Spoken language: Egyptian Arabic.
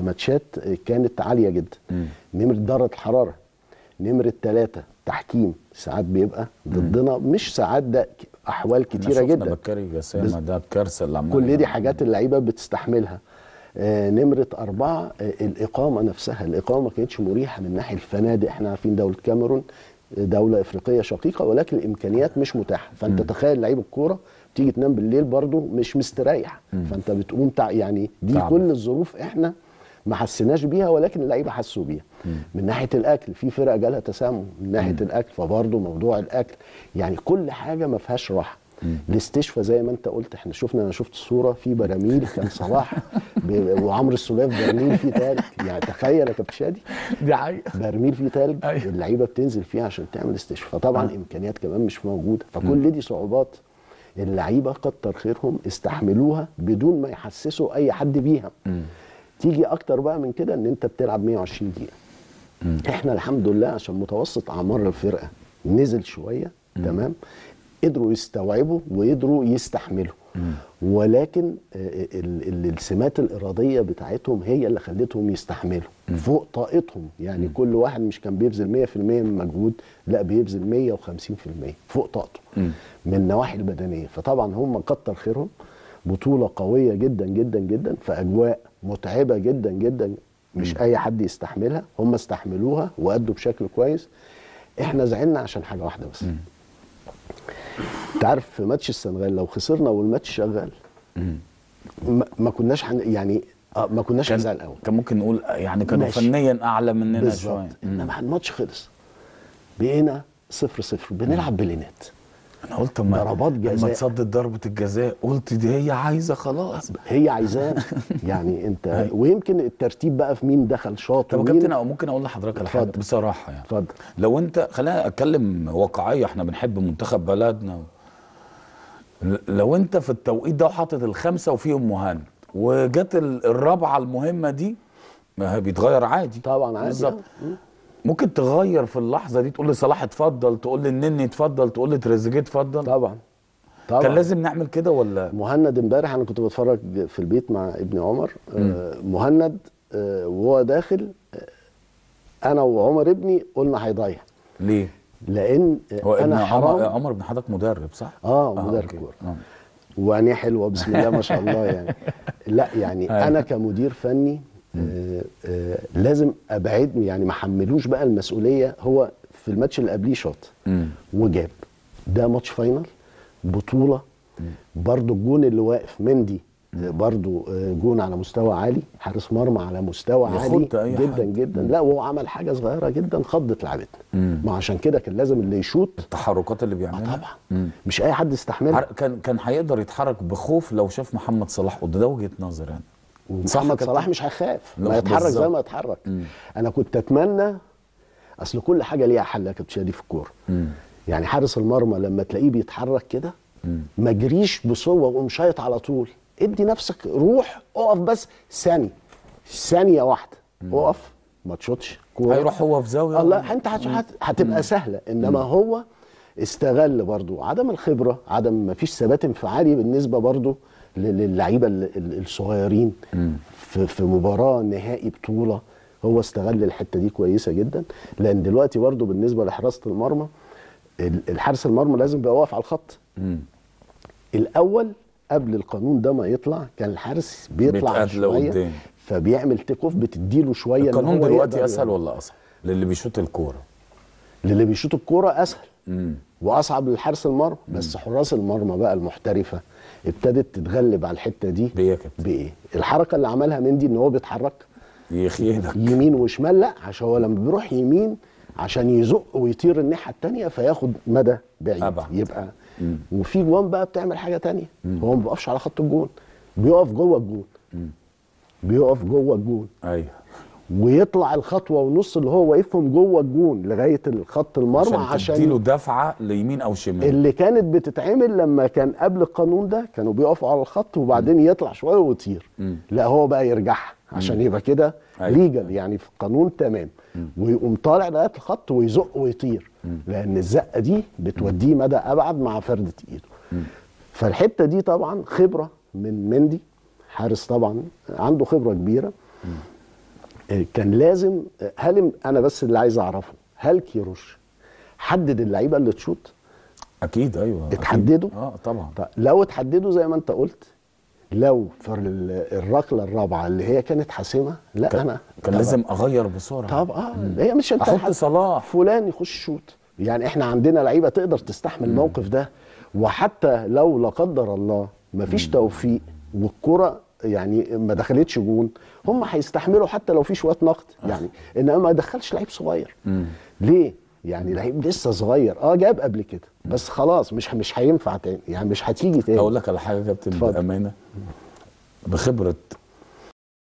ماتشات كانت عاليه جدا مم. نمره درجه الحراره نمره ثلاثه تحكيم ساعات بيبقى ضدنا مش ساعات ده ك- احوال كتيره جدا بكاري بس- جسامه ده الكارثه اللي عملها كل دي حاجات اللعيبه بتستحملها آه نمره اربعه آه الاقامه نفسها الاقامه ما كانتش مريحه من ناحيه الفنادق احنا عارفين دوله كاميرون دوله افريقيه شقيقه ولكن الامكانيات مش متاحه فانت تخيل لعيب الكوره بتيجي تنام بالليل برضو مش مستريح فانت بتقوم تع... يعني دي تعب. كل الظروف احنا ما حسيناش بيها ولكن اللعيبه حسوا بيها من ناحيه الاكل في فرق جالها تسمم من ناحيه الاكل فبرضه موضوع الاكل يعني كل حاجه ما فيهاش راحه الاستشفاء زي ما انت قلت احنا شفنا انا شفت صوره في براميل كان صلاح ب- وعمرو السوليه في برميل فيه تلج يعني تخيل يا كابتن شادي دي حقيقه برميل فيه تلج أيوة. اللعيبه بتنزل فيه عشان تعمل استشفاء فطبعا امكانيات كمان مش موجوده فكل دي صعوبات اللعيبه كتر خيرهم استحملوها بدون ما يحسسوا اي حد بيها تيجي اكتر بقى من كده ان انت بتلعب 120 دقيقه احنا الحمد لله عشان متوسط اعمار الفرقه نزل شويه تمام قدروا يستوعبوا وقدروا يستحملوا ولكن آه، ال- ال- السمات الاراديه بتاعتهم هي اللي خلتهم يستحملوا فوق طاقتهم يعني كل واحد مش كان بيبذل 100% من مجهود لا بيبذل 150% فوق طاقته من النواحي البدنيه فطبعا هم كتر خيرهم بطوله قويه جدا جدا جدا في اجواء متعبه جدا جدا مش اي حد يستحملها هم استحملوها وادوا بشكل كويس احنا زعلنا عشان حاجه واحده بس انت عارف في ماتش السنغال لو خسرنا والماتش شغال ما, ما كناش حن يعني آه، ما كناش كان هنزعل قوي كان ممكن نقول يعني كانوا ماشي. فنيا اعلى مننا بالظبط شويه مم. انما الماتش خلص بقينا صفر صفر بنلعب بلينات انا قلت ما ضربات لما جزاء. تصدت ضربه الجزاء قلت دي هي عايزه خلاص هي عايزاه يعني انت ويمكن الترتيب بقى في مين دخل شاط طب يا ومين- كابتن أو ممكن اقول لحضرتك على حاجه اتفضل. بصراحه يعني اتفضل لو انت خلينا اتكلم واقعيه احنا بنحب منتخب بلدنا و... ل- لو انت في التوقيت ده وحاطط الخمسه وفيهم مهند وجت ال- الرابعه المهمه دي ما هي بيتغير عادي طبعا عادي بالظبط آه. مم. ممكن تغير في اللحظه دي تقول لصلاح اتفضل تقول للنني اتفضل تقول لتريزيجيه اتفضل طبعا طبعا كان لازم نعمل كده ولا مهند امبارح انا كنت بتفرج في البيت مع ابن عمر آه مهند آه وهو داخل آه انا وعمر ابني قلنا هيضيع ليه لان هو آه ابن انا عمر حرام عمر بن حضرتك مدرب صح اه مدرب أوكي. كوره آه. وعينيه حلوه بسم الله ما شاء الله يعني لا يعني أيوة. انا كمدير فني آه آه لازم ابعد يعني ما حملوش بقى المسؤوليه هو في الماتش اللي قبليه شاط مم. وجاب ده ماتش فاينل بطوله برضو الجون اللي واقف مندي آه، برضو آه، جون على مستوى عالي حارس مرمى على مستوى عالي يخض أي جدا حد. جدا لا وهو عمل حاجه صغيره جدا خضت لعبتنا مم. ما عشان كده كان لازم اللي يشوط التحركات اللي آه بيعملها طبعا مم. مش اي حد يستحملها عر- كان كان هيقدر يتحرك بخوف لو شاف محمد صلاح قدام ده وجهه نظر انا صح محمد كده؟ صلاح مش هيخاف لا، ما يتحرك زي بالظبط. ما يتحرك مم. انا كنت اتمنى اصل كل حاجه ليها حل يا كابتن شادي في الكوره مم. يعني حارس المرمى لما تلاقيه بيتحرك كده مم. ما جريش بصوه وقوم شايط على طول ادي نفسك روح اقف بس ثانيه ثانيه واحده اقف ما تشوطش كوره هيروح هو في زاويه الله انت هت- هت- هتبقى سهله انما هو استغل برضو عدم الخبره عدم ما فيش ثبات انفعالي بالنسبه برضو لل- للعيبه ال- ال- الصغيرين في في مباراه نهائي بطوله هو استغل الحته دي كويسه جدا لان دلوقتي برضو بالنسبه لحراسه المرمى ال- الحارس المرمى لازم يبقى واقف على الخط مم. الاول قبل القانون ده ما يطلع كان الحارس بيطلع بيتقاتل شويه قدام. فبيعمل تيك اوف بتديله شويه إن القانون هو دلوقتي يقدر اسهل يعمل. ولا اصعب للي بيشوط الكوره للي بيشوط الكوره اسهل مم. واصعب للحارس المرمى بس حراس المرمى بقى المحترفه ابتدت تتغلب على الحته دي بإيه يا كابتن؟ بايه الحركه اللي عملها مندي ان هو بيتحرك يخيلك يمين وشمال لا عشان هو لما بيروح يمين عشان يزق ويطير الناحيه التانية فياخد مدى بعيد أبعد. يبقى مم. وفي جوان بقى بتعمل حاجه تانية هو ما بيقفش على خط الجون بيقف جوه الجون بيقف جوه الجون ايوه ويطلع الخطوه ونص اللي هو واقفهم جوه الجون لغايه الخط المرمى عشان عشان تديله دفعه ليمين او شمال اللي كانت بتتعمل لما كان قبل القانون ده كانوا بيقفوا على الخط وبعدين يطلع شويه ويطير مم. لا هو بقى يرجعها عشان يبقى كده أيوة. ليجل يعني في القانون تمام ويقوم طالع لغايه الخط ويزق ويطير لان الزقه دي بتوديه مدى ابعد مع فرده ايده فالحته دي طبعا خبره من مندي حارس طبعا عنده خبره كبيره آه، كان لازم آه، هل انا بس اللي عايز اعرفه هل كيروش حدد اللعيبه اللي تشوط اكيد ايوه أكيد. اتحددوا؟ اه طبعا طيب لو اتحددوا زي ما انت قلت لو في ال- الركله الرابعه اللي هي كانت حاسمه لا كان, انا كان طب- لازم اغير بسرعه طب اه هي مش انت احط حد- صلاح فلان يخش شوط يعني احنا عندنا لعيبه تقدر تستحمل الموقف ده وحتى لو لا قدر الله مفيش توفيق والكره يعني ما دخلتش جون هم هيستحملوا حتى لو في شويه نقد يعني انما ما دخلش لعيب صغير ليه يعني لعيب لسه صغير اه جاب قبل كده بس خلاص مش مش هينفع تاني يعني مش هتيجي تاني اقول لك على حاجه يا كابتن اتفضل. بامانه بخبره